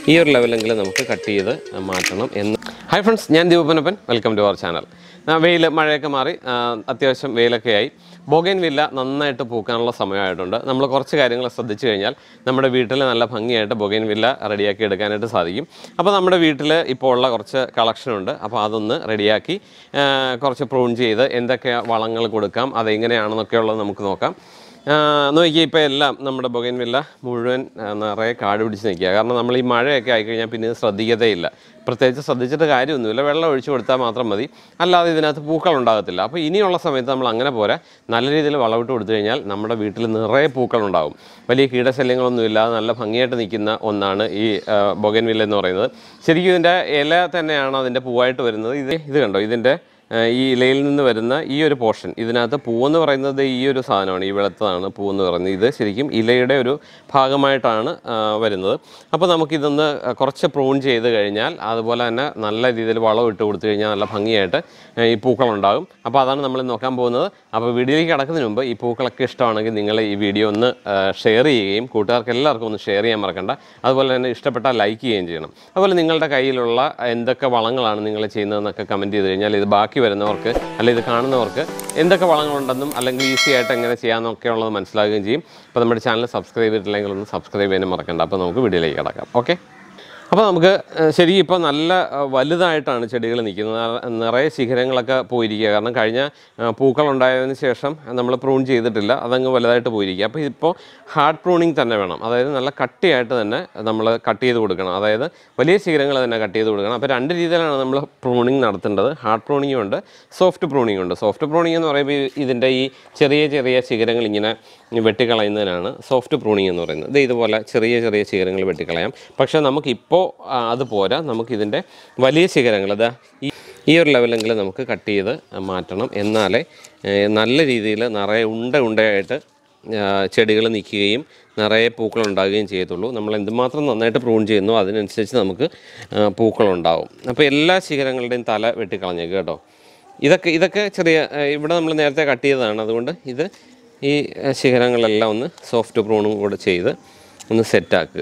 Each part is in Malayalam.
ഈ ഒരു ലെവലെങ്കിലും നമുക്ക് കട്ട് ചെയ്ത് മാറ്റണം എന്ന് ഹായ് ഫ്രണ്ട്സ് ഞാൻ ദീപപ്പനപ്പൻ വെൽക്കം ടു അവർ ചാനൽ വെയിൽ മഴയൊക്കെ മാറി ആ, അത്യാവശ്യം വെയിലൊക്കെ ആയി ബൊഗൈൻ വില്ല നന്നായിട്ട് പൂക്കാനുള്ള സമയമായിട്ടുണ്ട് നമ്മൾ കുറച്ച് കാര്യങ്ങൾ ശ്രദ്ധിച്ചു കഴിഞ്ഞാൽ നമ്മുടെ വീട്ടിൽ നല്ല ഭംഗിയായിട്ട് ബൊഗൈൻ വില്ല റെഡിയാക്കി എടുക്കാനായിട്ട് സാധിക്കും അപ്പോൾ നമ്മുടെ വീട്ടിൽ ഇപ്പോൾ ഉള്ള കുറച്ച് കളക്ഷൻ ഉണ്ട് അപ്പോൾ അതൊന്ന് റെഡിയാക്കി ആ, കുറച്ച് പ്രൂൺ ചെയ്ത് എന്തൊക്കെ വളങ്ങൾ കൊടുക്കാം അതെങ്ങനെയാണെന്നൊക്കെ ഉള്ളത് നമുക്ക് നോക്കാം നോക്കിയാൽ ഇപ്പോൾ എല്ലാം നമ്മുടെ ബൊഗൈൻ വില്ല മുഴുവൻ ആ, നിറയെ കാട് പിടിച്ച് നിൽക്കുക കാരണം നമ്മൾ ഈ മഴയൊക്കെ ആയിക്കഴിഞ്ഞാൽ പിന്നെ ഇത് ശ്രദ്ധിക്കത്തേയില്ല പ്രത്യേകിച്ച് ശ്രദ്ധിച്ചിട്ട് കാര്യമൊന്നുമില്ല വെള്ളം ഒഴിച്ചു കൊടുത്താൽ മാത്രം മതി അല്ലാതെ ഇതിനകത്ത് പൂക്കൾ ഉണ്ടാകത്തില്ല അപ്പോൾ ഇനിയുള്ള സമയത്ത് നമ്മൾ അങ്ങനെ പോരാ നല്ല രീതിയിൽ വളമിട്ട് കൊടുത്തു കഴിഞ്ഞാൽ നമ്മുടെ വീട്ടിൽ നിറയെ പൂക്കൾ ഉണ്ടാവും വലിയ കീടശല്യങ്ങളൊന്നും ഇല്ലാതെ നല്ല ഭംഗിയായിട്ട് നിൽക്കുന്ന ഒന്നാണ് ഈ ബൊഗൻ വില്ല എന്ന് പറയുന്നത് ശരിക്കും ഇതിൻ്റെ ഇല തന്നെയാണ് അതിൻ്റെ പൂവായിട്ട് വരുന്നത് ഇത് ഇത് കണ്ടോ ഇതിൻ്റെ ആ, ഈ ഇലയിൽ നിന്ന് വരുന്ന ഈ ഒരു പോർഷൻ ഇതിനകത്ത് പൂവെന്ന് പറയുന്നത് ഈ ഒരു സാധനമാണ് ഈ വെളുത്തതാണ് പൂവെന്ന് പറയുന്നത് ഇത് ശരിക്കും ഇലയുടെ ഒരു ഭാഗമായിട്ടാണ് ആ, വരുന്നത് അപ്പോൾ നമുക്കിതൊന്ന് കുറച്ച് പ്രൂൺ ചെയ്ത് കഴിഞ്ഞാൽ അതുപോലെ തന്നെ നല്ല രീതിയിൽ വളം ഇട്ട് കൊടുത്തു കഴിഞ്ഞാൽ നല്ല ഭംഗിയായിട്ട് ആ, ഈ പൂക്കളുണ്ടാകും അപ്പോൾ അതാണ് നമ്മൾ നോക്കാൻ പോകുന്നത് അപ്പോൾ വീഡിയോയിലേക്ക് കിടക്കുന്നതിന് മുമ്പ് ഈ പൂക്കളൊക്കെ ഇഷ്ടമാണെങ്കിൽ നിങ്ങൾ ഈ വീഡിയോ ഒന്ന് ഷെയർ ചെയ്യുകയും കൂട്ടുകാർക്ക് എല്ലാവർക്കും ഒന്ന് ഷെയർ ചെയ്യാൻ മറക്കണ്ട അതുപോലെ തന്നെ ഇഷ്ടപ്പെട്ടാൽ ലൈക്ക് ചെയ്യുകയും ചെയ്യണം അതുപോലെ നിങ്ങളുടെ കയ്യിലുള്ള എന്തൊക്കെ വളങ്ങളാണ് നിങ്ങൾ ചെയ്യുന്നതെന്നൊക്കെ കമൻറ്റ് ചെയ്ത് കഴിഞ്ഞാൽ ഇത് ബാക്കി വരുന്നവർക്ക് അല്ലെങ്കിൽ ഇത് കാണുന്നവർക്ക് എന്തൊക്കെ വളങ്ങളുണ്ടെന്നും അല്ലെങ്കിൽ ഈസി ആയിട്ട് എങ്ങനെ ചെയ്യാമെന്നൊക്കെ ഉള്ളത് മനസ്സിലാക്കുകയും ചെയ്യും അപ്പോൾ നമ്മുടെ ചാനൽ സബ്സ്ക്രൈബ് ചെയ്തിട്ടില്ലെങ്കിൽ ഒന്ന് സബ്സ്ക്രൈബ് ചെയ്യാനും മറക്കണ്ട അപ്പോൾ നമുക്ക് വീഡിയോയിലേക്ക് കിടക്കാം ഓക്കെ അപ്പോൾ നമുക്ക് ഏഹ്, ശരിക്കും ഇപ്പോൾ നല്ല ഏഹ്, വലുതായിട്ടാണ് ചെടികൾ നിൽക്കുന്നത് നിറ- നിറയെ ശിഖരങ്ങളൊക്കെ പോയിരിക്കുക കാരണം കഴിഞ്ഞ ഏഹ്, പൂക്കളുണ്ടായതിനു ശേഷം നമ്മൾ പ്രൂൺ ചെയ്തിട്ടില്ല അതങ്ങ് വലുതായിട്ട് പോയിരിക്കുക അപ്പോൾ ഇപ്പോൾ ഹാർഡ് പ്രൂണിങ് തന്നെ വേണം അതായത് നല്ല കട്ടിയായിട്ട് തന്നെ നമ്മൾ കട്ട് ചെയ്ത് കൊടുക്കണം അതായത് വലിയ ശിഖരങ്ങൾ തന്നെ കട്ട് ചെയ്ത് കൊടുക്കണം അപ്പോൾ രണ്ട് രീതിയിലാണ് നമ്മൾ പ്രൂണിങ് നടത്തേണ്ടത് ഹാർഡ് പ്രൂണിങ്ങും ഉണ്ട് സോഫ്റ്റ് പ്രൂണിങ്ങും ഉണ്ട് സോഫ്റ്റ് പ്രൂണിങ് എന്ന് പറയുമ്പോൾ ഈ- ഇതിൻ്റെ ഈ ചെറിയ ചെറിയ ശിഖരങ്ങൾ ഇങ്ങനെ വെട്ടിക്കളയുന്നതിനാണ് സോഫ്റ്റ് പ്രൂണിങ് എന്ന് പറയുന്നത് ഇത് ഇതുപോലെ ചെറിയ ചെറിയ ശിഖരങ്ങൾ വെട്ടിക്കളയാം പക്ഷേ നമുക്കിപ്പോൾ ആ, അത് പോരാ നമുക്കിതിൻ്റെ വലിയ ശിഖരങ്ങൾ അതാ ഈ ഈ ഒരു ലെവലെങ്കിലും നമുക്ക് കട്ട് ചെയ്ത് മാറ്റണം എന്നാലേ ഏ, നല്ല രീതിയിൽ നിറയെ ഉണ്ട ഉണ്ടയായിട്ട് ചെടികൾ നിൽക്കുകയും നിറയെ പൂക്കൾ ഉണ്ടാകുകയും ചെയ്യത്തുള്ളൂ നമ്മൾ എന്തുമാത്രം നന്നായിട്ട് പ്രൂൺ ചെയ്യുന്നു അതിനനുസരിച്ച് നമുക്ക് ആ, പൂക്കളുണ്ടാവും അപ്പോൾ എല്ലാ ശിഖരങ്ങളുടെയും തല വെട്ടിക്കളഞ്ഞേക്ക് കേട്ടോ ഇതൊക്കെ ഇതൊക്കെ ചെറിയ ആ, ഇവിടെ നമ്മൾ നേരത്തെ കട്ട് ചെയ്തതാണ് അതുകൊണ്ട് ഇത് ഈ ആ, ശിഖരങ്ങളെല്ലാം ഒന്ന് സോഫ്റ്റ് പ്രൂണും കൂടെ ചെയ്ത് ഒന്ന് സെറ്റാക്കുക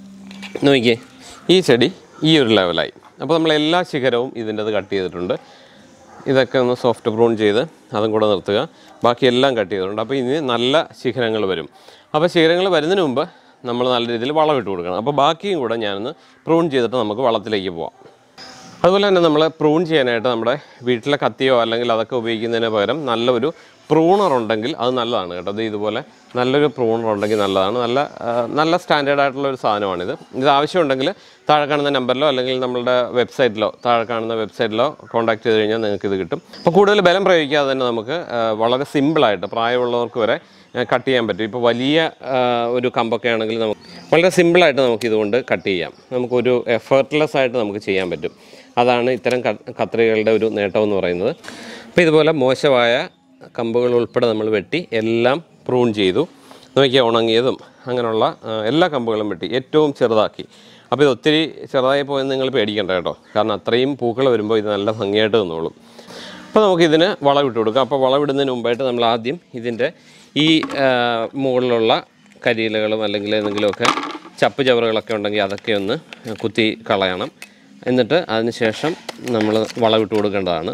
നോക്കിയേ ഈ ചെടി ഈ ഒരു ലെവലായി അപ്പോൾ നമ്മൾ എല്ലാ ശിഖരവും ഇതിൻ്റെത് കട്ട് ചെയ്തിട്ടുണ്ട് ഇതൊക്കെ ഒന്ന് സോഫ്റ്റ് ബ്രൗൺ ചെയ്ത് അതും കൂടെ നിർത്തുക ബാക്കി എല്ലാം കട്ട് ചെയ്തിട്ടുണ്ട് അപ്പോൾ ഇനി നല്ല ശിഖരങ്ങൾ വരും അപ്പോൾ ശിഖരങ്ങൾ വരുന്നതിന് മുമ്പ് നമ്മൾ നല്ല രീതിയിൽ വളം ഇട്ട് കൊടുക്കണം അപ്പോൾ ബാക്കിയും കൂടെ ഞാനൊന്ന് പ്രൂൺ ചെയ്തിട്ട് നമുക്ക് വളത്തിലേക്ക് പോവാം അതുപോലെ തന്നെ നമ്മൾ പ്രൂൺ ചെയ്യാനായിട്ട് നമ്മുടെ വീട്ടിലെ കത്തിയോ അല്ലെങ്കിൽ അതൊക്കെ ഉപയോഗിക്കുന്നതിന് പകരം നല്ലൊരു പ്രൂണർ ഉണ്ടെങ്കിൽ അത് നല്ലതാണ് കേട്ടോ അത് ഇതുപോലെ നല്ലൊരു പ്രൂണർ ഉണ്ടെങ്കിൽ നല്ലതാണ് നല്ല ആ, നല്ല സ്റ്റാൻഡേർഡ് ആയിട്ടുള്ള ഒരു സാധനമാണിത് ഇത് ആവശ്യമുണ്ടെങ്കിൽ താഴെ കാണുന്ന നമ്പറിലോ അല്ലെങ്കിൽ നമ്മളുടെ വെബ്സൈറ്റിലോ താഴെ കാണുന്ന വെബ്സൈറ്റിലോ കോൺടാക്ട് ചെയ്ത് കഴിഞ്ഞാൽ നിങ്ങൾക്ക് ഇത് കിട്ടും അപ്പോൾ കൂടുതൽ ബലം പ്രയോഗിക്കാതെ തന്നെ നമുക്ക് ആ, വളരെ സിമ്പിളായിട്ട് പ്രായമുള്ളവർക്ക് വരെ കട്ട് ചെയ്യാൻ പറ്റും ഇപ്പോൾ വലിയ ആ, ഒരു കമ്പൊക്കെ ആണെങ്കിൽ നമുക്ക് വളരെ സിമ്പിളായിട്ട് നമുക്ക് ഇതുകൊണ്ട് കട്ട് ചെയ്യാം നമുക്കൊരു എഫേർട്ട്ലെസ് ആയിട്ട് നമുക്ക് ചെയ്യാൻ പറ്റും അതാണ് ഇത്തരം ക- കത്രികകളുടെ ഒരു നേട്ടം എന്ന് പറയുന്നത് അപ്പോൾ ഇതുപോലെ മോശമായ കമ്പുകൾ ഉൾപ്പെടെ നമ്മൾ വെട്ടി എല്ലാം പ്രൂൺ ചെയ്തു നോക്കിയാൽ ഉണങ്ങിയതും അങ്ങനെയുള്ള ആ, എല്ലാ കമ്പുകളും വെട്ടി ഏറ്റവും ചെറുതാക്കി അപ്പോൾ ഇത് ഒത്തിരി ചെറുതായി പോയെന്ന് നിങ്ങൾ പേടിക്കണ്ട കേട്ടോ കാരണം അത്രയും പൂക്കൾ വരുമ്പോൾ ഇത് നല്ല ഭംഗിയായിട്ട് നിന്നോളും അപ്പോൾ നമുക്കിതിന് വളമിട്ട് കൊടുക്കാം അപ്പോൾ വളമിടുന്നതിന് മുമ്പായിട്ട് നമ്മൾ ആദ്യം ഇതിൻ്റെ ഈ ആ, മുകളിലുള്ള കരിയിലകളും അല്ലെങ്കിൽ എന്തെങ്കിലുമൊക്കെ ചപ്പ് ചവറുകളൊക്കെ ഉണ്ടെങ്കിൽ അതൊക്കെ ഒന്ന് കുത്തി കളയണം എന്നിട്ട് അതിന് ശേഷം നമ്മൾ വളമിട്ട് കൊടുക്കേണ്ടതാണ്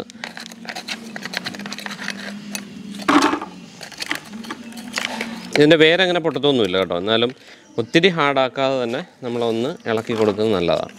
ഇതിൻ്റെ വേരങ്ങനെ പൊട്ടത്തൊന്നുമില്ല കേട്ടോ എന്നാലും ഒത്തിരി ഹാർഡാക്കാതെ തന്നെ നമ്മളൊന്ന് ഇളക്കി കൊടുക്കുന്നത് നല്ലതാണ്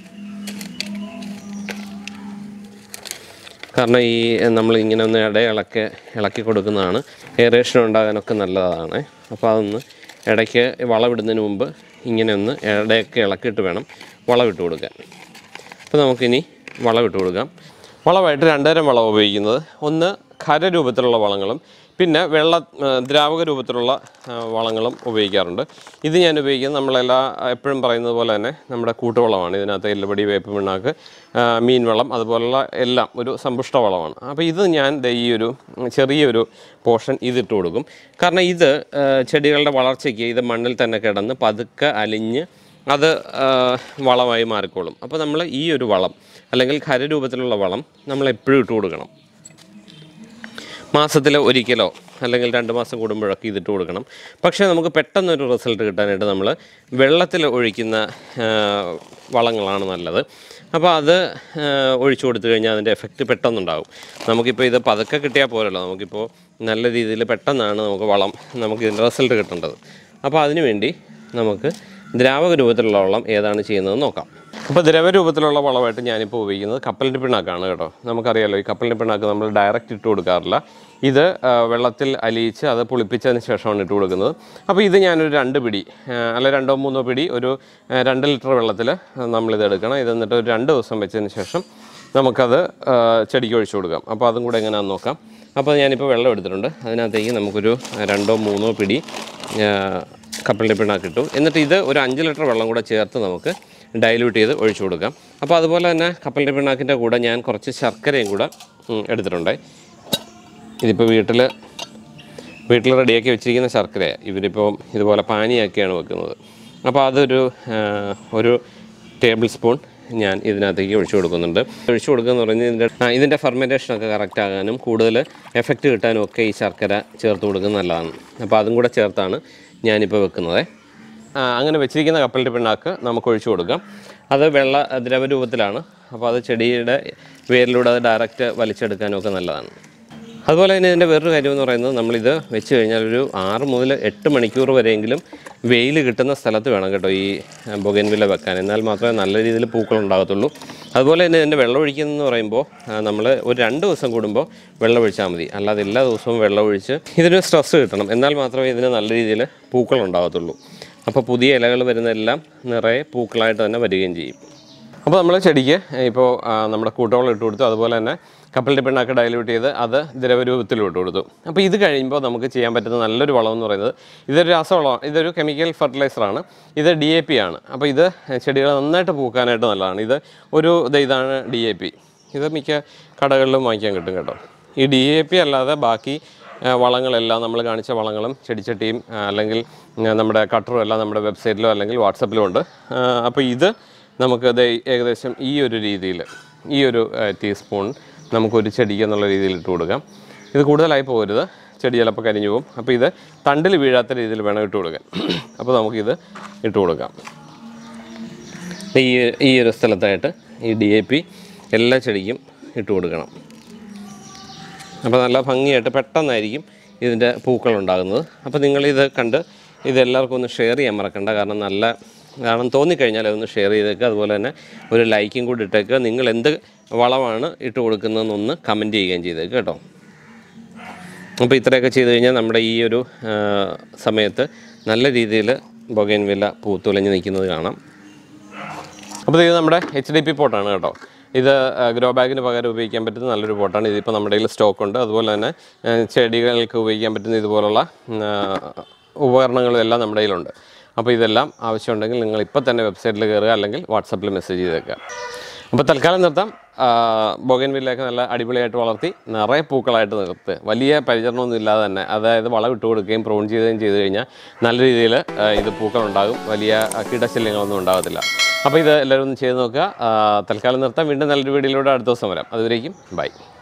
കാരണം ഈ നമ്മൾ ഇങ്ങനെ ഒന്ന് ഇട ഇളക്കി ഇളക്കി കൊടുക്കുന്നതാണ് എയറേഷൻ ഉണ്ടാകാനൊക്കെ നല്ലതാണ് അപ്പോൾ അതൊന്ന് ഇടയ്ക്ക് വളമിടുന്നതിന് മുമ്പ് ഇങ്ങനെ ഒന്ന് ഇടയൊക്കെ ഇളക്കിയിട്ട് വേണം വളമിട്ട് കൊടുക്കാൻ അപ്പോൾ നമുക്കിനി വളമിട്ട് കൊടുക്കാം വളമായിട്ട് രണ്ടുതരം വളം ഉപയോഗിക്കുന്നത് ഒന്ന് ഖര രൂപത്തിലുള്ള വളങ്ങളും പിന്നെ വെള്ള ആ, ദ്രാവക രൂപത്തിലുള്ള ആ, വളങ്ങളും ഉപയോഗിക്കാറുണ്ട് ഇത് ഞാൻ ഉപയോഗിക്കുന്നത് നമ്മളെല്ലാ എപ്പോഴും പറയുന്നത് പോലെ തന്നെ നമ്മുടെ കൂട്ടുവളമാണ് ഇതിനകത്ത് എല്ലുപടി വേപ്പ് പിണ്ണാക്ക് ആ, മീൻ വളം അതുപോലുള്ള എല്ലാം ഒരു സമ്പുഷ്ട വളമാണ് അപ്പോൾ ഇത് ഞാൻ ദേ ഈ ഒരു ചെറിയൊരു പോർഷൻ ഇതിട്ട് കൊടുക്കും കാരണം ഇത് ആ, ചെടികളുടെ വളർച്ചയ്ക്ക് ഇത് മണ്ണിൽ തന്നെ കിടന്ന് പതുക്കെ അലിഞ്ഞ് അത് ആ, വളമായി മാറിക്കോളും അപ്പോൾ നമ്മൾ ഈ ഒരു വളം അല്ലെങ്കിൽ ഖര രൂപത്തിലുള്ള വളം നമ്മൾ എപ്പോഴും ഇട്ട് കൊടുക്കണം മാസത്തിൽ ഒരിക്കലോ അല്ലെങ്കിൽ രണ്ട് മാസം കൂടുമ്പോഴൊക്കെ ഇതിട്ട് കൊടുക്കണം പക്ഷേ നമുക്ക് പെട്ടെന്നൊരു റിസൾട്ട് കിട്ടാനായിട്ട് നമ്മൾ വെള്ളത്തിൽ ഒഴിക്കുന്ന ആ, വളങ്ങളാണ് നല്ലത് അപ്പോൾ അത് ആ, ഒഴിച്ചു കൊടുത്തു കഴിഞ്ഞാൽ അതിൻ്റെ എഫക്റ്റ് പെട്ടെന്നുണ്ടാകും നമുക്കിപ്പോൾ ഇത് പതുക്കെ കിട്ടിയാൽ പോരല്ലോ നമുക്കിപ്പോൾ നല്ല രീതിയിൽ പെട്ടെന്നാണ് നമുക്ക് വളം നമുക്ക് ഇതിൻ്റെ റിസൾട്ട് കിട്ടേണ്ടത് അപ്പോൾ അതിനു വേണ്ടി നമുക്ക് ദ്രാവക രൂപത്തിലുള്ള വളം ഏതാണ് ചെയ്യുന്നത് നോക്കാം അപ്പോൾ ദ്രവ രൂപത്തിലുള്ള വളമായിട്ട് ഞാനിപ്പോൾ ഉപയോഗിക്കുന്നത് കപ്പലിൻ്റെ പിണ്ണാക്കാണ് കേട്ടോ നമുക്കറിയാലോ ഈ കപ്പലിൻ്റെ പിണ്ണാക്ക് നമ്മൾ ഡയറക്റ്റ് ഇട്ട് കൊടുക്കാറില്ല ഇത് ആ, വെള്ളത്തിൽ അലിയിച്ച് അത് പുളിപ്പിച്ചതിന് ശേഷമാണ് ഇട്ട് കൊടുക്കുന്നത് അപ്പോൾ ഇത് ഞാനൊരു രണ്ട് പിടി ആ, അല്ല രണ്ടോ മൂന്നോ പിടി ഒരു ആ, രണ്ട് ലിറ്റർ വെള്ളത്തിൽ നമ്മളിത് എടുക്കണം ഇത് എന്നിട്ട് ഒരു രണ്ട് ദിവസം വെച്ചതിന് ശേഷം നമുക്കത് ആ, ചെടിക്ക് ഒഴിച്ചു കൊടുക്കാം അപ്പോൾ അതും കൂടെ എങ്ങനെയാണെന്ന് നോക്കാം അപ്പോൾ ഞാനിപ്പോൾ വെള്ളം എടുത്തിട്ടുണ്ട് അതിനകത്തേക്ക് നമുക്കൊരു രണ്ടോ മൂന്നോ പിടി ആ, കപ്പലിൻ്റെ പിണ്ണാക്ക് ഇട്ടു എന്നിട്ട് ഇത് ഒരു അഞ്ച് ലിറ്റർ വെള്ളം കൂടെ ചേർത്ത് നമുക്ക് ഡൈല്യൂട്ട് ചെയ്ത് ഒഴിച്ചു കൊടുക്കാം അപ്പോൾ അതുപോലെ തന്നെ കപ്പലിൻ്റെ പിണ്ണാക്കിൻ്റെ കൂടെ ഞാൻ കുറച്ച് ശർക്കരയും കൂടെ ഉം, എടുത്തിട്ടുണ്ട് ഇതിപ്പോൾ വീട്ടിൽ വീട്ടിൽ റെഡിയാക്കി വെച്ചിരിക്കുന്ന ശർക്കരയാണ് ഇവരിപ്പോൾ ഇതുപോലെ പാനിയാക്കിയാണ് വെക്കുന്നത് അപ്പോൾ അതൊരു ആ, ഒരു ടേബിൾ സ്പൂൺ ഞാൻ ഇതിനകത്തേക്ക് ഒഴിച്ചു കൊടുക്കുന്നുണ്ട് ഒഴിച്ചു കൊടുക്കുക എന്ന് പറഞ്ഞാൽ ഇതിൻ്റെ ആ, ഇതിൻ്റെ ഫെർമെൻറ്റേഷനൊക്കെ കറക്റ്റ് ആകാനും കൂടുതൽ എഫക്റ്റ് കിട്ടാനും ഒക്കെ ഈ ശർക്കര ചേർത്ത് കൊടുക്കുന്നത് നല്ലതാണ് അപ്പോൾ അതും കൂടെ ചേർത്താണ് ഞാനിപ്പോൾ വെക്കുന്നത് ആ, അങ്ങനെ വെച്ചിരിക്കുന്ന കപ്പലിൻ്റെ പിണ്ണാക്ക് നമുക്ക് ഒഴിച്ചു കൊടുക്കാം അത് വെള്ള ദ്രവരൂപത്തിലാണ് അപ്പോൾ അത് ചെടിയുടെ വേരിലൂടെ അത് ഡയറക്റ്റ് വലിച്ചെടുക്കാനും ഒക്കെ നല്ലതാണ് അതുപോലെ തന്നെ ഇതിൻ്റെ വേറൊരു കാര്യം എന്ന് പറയുന്നത് നമ്മളിത് വെച്ച് കഴിഞ്ഞാൽ ഒരു ആറ് മുതൽ എട്ട് മണിക്കൂർ വരെയെങ്കിലും വെയിൽ കിട്ടുന്ന സ്ഥലത്ത് വേണം കേട്ടോ ഈ ബൊഗൻവില്ല വെക്കാൻ എന്നാൽ മാത്രമേ നല്ല രീതിയിൽ പൂക്കൾ ഉണ്ടാകത്തുള്ളൂ അതുപോലെ തന്നെ ഇതിൻ്റെ വെള്ളം ഒഴിക്കുന്നതെന്ന് പറയുമ്പോൾ നമ്മൾ ഒരു രണ്ട് ദിവസം കൂടുമ്പോൾ വെള്ളം ഒഴിച്ചാൽ മതി അല്ലാതെ എല്ലാ ദിവസവും വെള്ളം ഒഴിച്ച് ഇതിന് സ്ട്രെസ് കിട്ടണം എന്നാൽ മാത്രമേ ഇതിന് നല്ല രീതിയിൽ പൂക്കൾ ഉണ്ടാകത്തുള്ളൂ അപ്പോൾ പുതിയ ഇലകൾ വരുന്നതെല്ലാം നിറയെ പൂക്കളായിട്ട് തന്നെ വരികയും ചെയ്യും അപ്പോൾ നമ്മൾ ചെടിക്ക് ഇപ്പോൾ ആ, നമ്മുടെ കൂട്ടവളം ഇട്ട് കൊടുത്തു അതുപോലെ തന്നെ കപ്പലിൻ്റെ പിണ്ണാക്ക് ഡൈല്യൂട്ട് ചെയ്ത് അത് ദ്രവരൂപത്തിൽ ഇട്ട് കൊടുത്തു അപ്പോൾ ഇത് കഴിയുമ്പോൾ നമുക്ക് ചെയ്യാൻ പറ്റുന്ന നല്ലൊരു വളം എന്ന് പറയുന്നത് ഇതൊരു രാസവളമാണ് ഇതൊരു കെമിക്കൽ ഫെർട്ടിലൈസറാണ് ഇത് ഡി എ പി ആണ് അപ്പോൾ ഇത് ചെടികൾ നന്നായിട്ട് പൂക്കാനായിട്ട് നല്ലതാണ് ഇത് ഒരു ദേ ഇതാണ് ഡി എ പി ഇത് മിക്ക കടകളിലും വാങ്ങിക്കാൻ കിട്ടും കേട്ടോ ഈ ഡി എ പി അല്ലാതെ ബാക്കി ആ, വളങ്ങളെല്ലാം നമ്മൾ കാണിച്ച വളങ്ങളും ചെടിച്ചട്ടിയും ആ, അല്ലെങ്കിൽ ആ, നമ്മുടെ കട്ടറും എല്ലാം നമ്മുടെ വെബ്സൈറ്റിലോ അല്ലെങ്കിൽ വാട്സപ്പിലോ ഉണ്ട് ആ, അപ്പോൾ ഇത് നമുക്ക് ദേ ഏകദേശം ഈ ഒരു രീതിയിൽ ഈ ഒരു ആ, ടീസ്പൂൺ നമുക്കൊരു ചെടിക്ക് എന്നുള്ള രീതിയിൽ ഇട്ട് കൊടുക്കാം ഇത് കൂടുതലായി പോകരുത് ചെടി ചിലപ്പോൾ കരിഞ്ഞു പോകും അപ്പോൾ ഇത് തണ്ടിൽ വീഴാത്ത രീതിയിൽ വേണം ഇട്ട് കൊടുക്കാൻ അപ്പോൾ നമുക്കിത് ഇട്ട് കൊടുക്കാം ഈ ഈ ഒരു സ്ഥലത്തായിട്ട് ഈ ഡി എ പി എല്ലാ ചെടിക്കും ഇട്ട് കൊടുക്കണം അപ്പോൾ നല്ല ഭംഗിയായിട്ട് പെട്ടെന്നായിരിക്കും ഇതിൻ്റെ പൂക്കൾ ഉണ്ടാകുന്നത് അപ്പോൾ നിങ്ങളിത് കണ്ട് ഇതെല്ലാവർക്കും ഒന്ന് ഷെയർ ചെയ്യാൻ മറക്കണ്ട കാരണം നല്ല കാരണം തോന്നിക്കഴിഞ്ഞാൽ അതൊന്ന് ഷെയർ ചെയ്തേക്കുക അതുപോലെ തന്നെ ഒരു ലൈക്കും കൂടി ഇട്ടേക്കുക നിങ്ങൾ എന്ത് വളമാണ് ഇട്ട് കൊടുക്കുന്നതെന്നൊന്ന് കമൻറ്റ് ചെയ്യുകയും ചെയ്തേക്കുക കേട്ടോ അപ്പോൾ ഇത്രയൊക്കെ ചെയ്ത് കഴിഞ്ഞാൽ നമ്മുടെ ഈ ഒരു ആ, സമയത്ത് നല്ല രീതിയിൽ ബൊഗൈൻ വില പൂത്തുലഞ്ഞ് നിൽക്കുന്നത് കാണാം അപ്പോൾ ഇത് നമ്മുടെ എച്ച് ഡി പി പോട്ടാണ് കേട്ടോ ഇത് ഗ്രോ ബാഗിന് പകരം ഉപയോഗിക്കാൻ പറ്റുന്ന നല്ലൊരു പോട്ടാണ് ഇതിപ്പോൾ നമ്മുടെ കയ്യിൽ സ്റ്റോക്ക് ഉണ്ട് അതുപോലെ തന്നെ ആ, ചെടികൾക്ക് ഉപയോഗിക്കാൻ പറ്റുന്ന ഇതുപോലുള്ള ആ, ഉപകരണങ്ങളും എല്ലാം നമ്മുടെ കയ്യിലുണ്ട് അപ്പോൾ ഇതെല്ലാം ആവശ്യമുണ്ടെങ്കിൽ നിങ്ങൾ ഇപ്പോൾ തന്നെ വെബ്സൈറ്റിൽ കയറുക അല്ലെങ്കിൽ വാട്സപ്പിൽ മെസ്സേജ് ചെയ്തേക്കുക അപ്പോൾ തൽക്കാലം നിർത്താം ബോഗൻ വില്ലയൊക്കെ നല്ല അടിപൊളിയായിട്ട് വളർത്തി നിറയെ പൂക്കളായിട്ട് നിർത്തുക വലിയ പരിചരണമൊന്നും ഇല്ലാതെ തന്നെ അതായത് വളം ഇട്ട് കൊടുക്കുകയും പ്രൂൺ ചെയ്യുകയും ചെയ്ത് കഴിഞ്ഞാൽ നല്ല രീതിയിൽ ഇത് പൂക്കളുണ്ടാകും വലിയ ആ, കീടശല്യങ്ങളൊന്നും ഉണ്ടാകത്തില്ല അപ്പോൾ ഇത് എല്ലാവരും ഒന്ന് ചെയ്ത് നോക്കുക ആ, തൽക്കാലം നിർത്താം വീണ്ടും നല്ലൊരു വീഡിയോയിലൂടെ അടുത്ത ദിവസം വരാം അതുവരേക്കും ബൈ